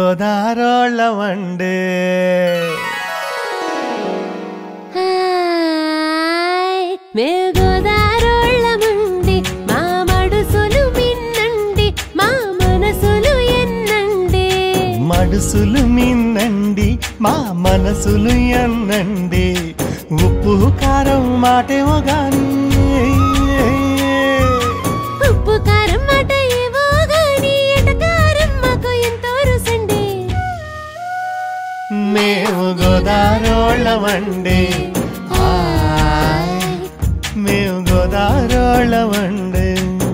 గోదారోళ్ళమండే hi మేము గోదారోళ్ళమండి మా మడుసులు మిన్నండి మా మనసులు ఎన్నండి మడుసులు మిన్నండి మా మనసులు ఎన్నండి ఉప్పు కారం మాటేమో గాని ఉప్పు కారం మాట ఏవో గాని ఎటకారం మాకు ఎంతో రుసండి మేము గోదారోళ్ళమండి హాయ్ మేము గోదారోళ్ళమండి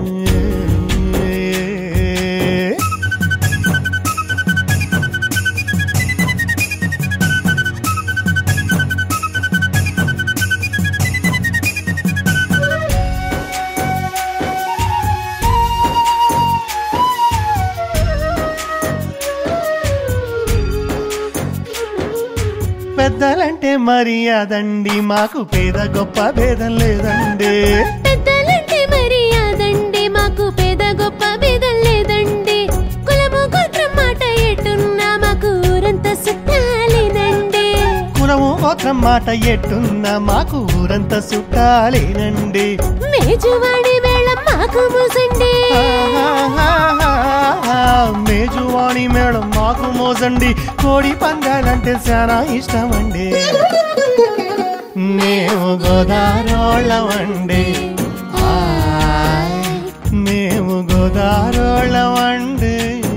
పెద్దలంటే మర్యాదండి మాకు పేద గొప్ప భేదం లేదండి పెద్దలంటే మర్యాదండి మాకు పేద గొప్ప భేదం లేదండి కులము గోత్రం మాట ఎటున్నా మాకు ఊరంతా సుట్టాలేనండి కులము గోత్రం మాట ఎట్టున్నా మాకు ఊరంతా చుట్టాలేనండి మేజువాడి మేళం మాకు మూసండి మేజువాణి మేడం మాకు మోసండి కోడి పందాలంటే చాలా ఇష్టమండి మేము గోదారోళ్ళమండి హాయ్, మేము గోదారోళ్ళమండి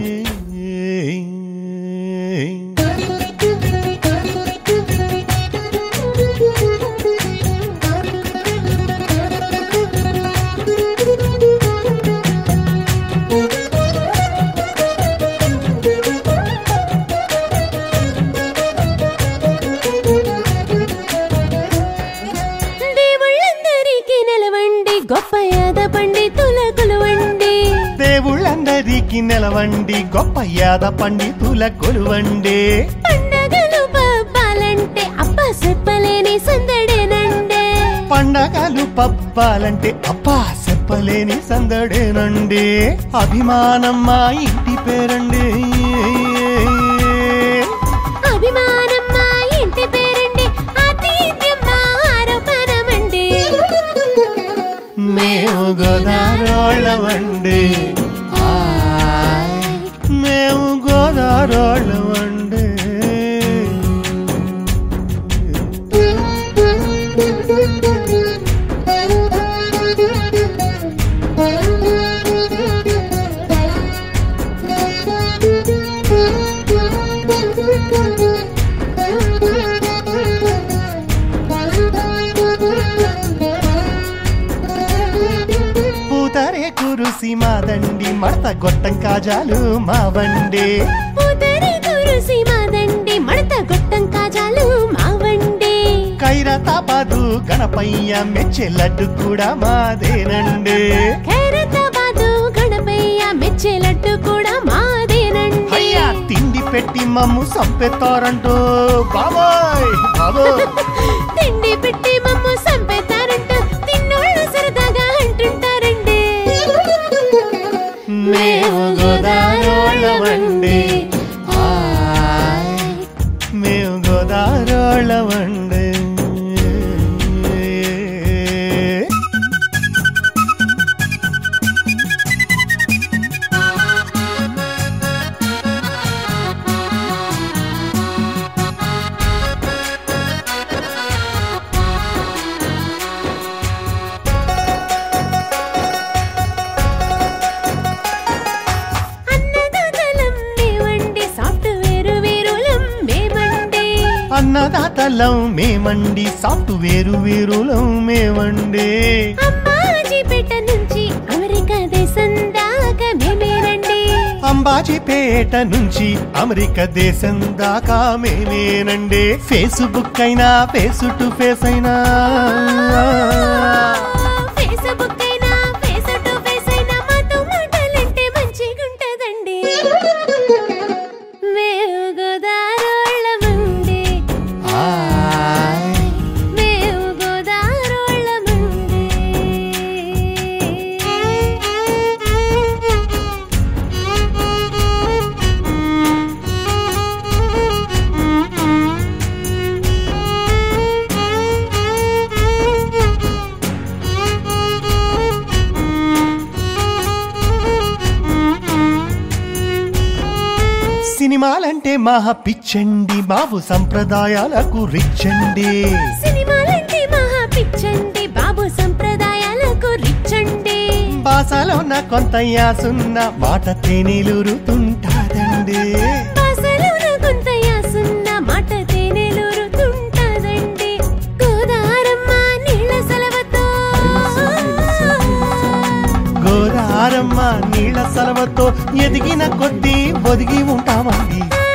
దేవుళ్ళందరికీ నిలవండి గొప్ప యాద పండితుల కొలువండి దేవుళ్ళందరికీ నిలవండి గొప్ప యాద పండితుల కొలువండి పండగలు పబ్బాలంటే అప్ప చెప్పలేని సందడేనండి పండగలు పబ్బాలంటే అబ్బా చెప్పలేని సందడేనండి అభిమానం మా ఇంటి పేరండి అభిమానం మా ఇంటి పేరండి ఆతిథ్యం మా ఆరోపణమండి మేము గోదారోళ్ళమండి హాయ్, మేము గోదారోళ్ళమండి పూతరే కురుసి మాదండి మడత గొట్టం కాజాలు మా బండి పూతరి కురుసి మాదండి మడత గొట్టం కాజాలు మావండి కైరతాబాదు గణపయ్య మెచ్చే లడ్డు కూడా మాదేనండి ఖైరతాబాదు గణపయ్య మెచ్చే లడ్డు కూడా మాదేనండి అయ్యా తిండి పెట్టి మమ్ము సంపెత్తారంటూ బాబోయ్ బాబోయ్ తిండి పెట్టి మమ్ము సంపేతారంటూ తిన్నోళ్ళు సరదాగా అంటుంటారండి మేము గోదారోళ్ళమండి హాయ్, మేము గోదారోళ్ళమండి అన్నదాతలం మేవండి సాఫ్ట్వేర్ వీరులం మేమండి అన్నదాతలం మేమండి సాఫ్ట్వేరు వీరులం మేమండి అమ్మాజీపేట నుంచి అమెరికా దేశం దాకా మేమేనండి అంబాజీపేట నుంచి అమెరికా దేశం దాకా మేమేనండి ఫేస్బుక్ అయినా ఫేస్ టు ఫేస్ అయినా ఫేస్బుక్ అయినా ఫేస్ టు ఫేస్ అయినా మాతో మాటలంటే మంచిగుంటదండి మేము గోదారోళ్ళమండి హాయ్, మేము గోదారోళ్ళమండి సినిమాలంటే మహా పిచ్చండి బాబు సంప్రదాయాలకు రిచ్చండి సినిమాలంటే మహా పిచ్చండి బాబు సంప్రదాయాలకు రిచ్చండి భాషలోన కొంత యాసున్న మాట తేనెలురుతుంటాదండి భాషలోన కొంత యాసున్న మాట తేనెలూరుతుంటాదండి గోదారమ్మ నీళ్ళ సలవతో గోదారమ్మ నీళ్ళ సలవతో ఎదిగిన కొద్దీ ఒదిగి ఉంటామండి ఆ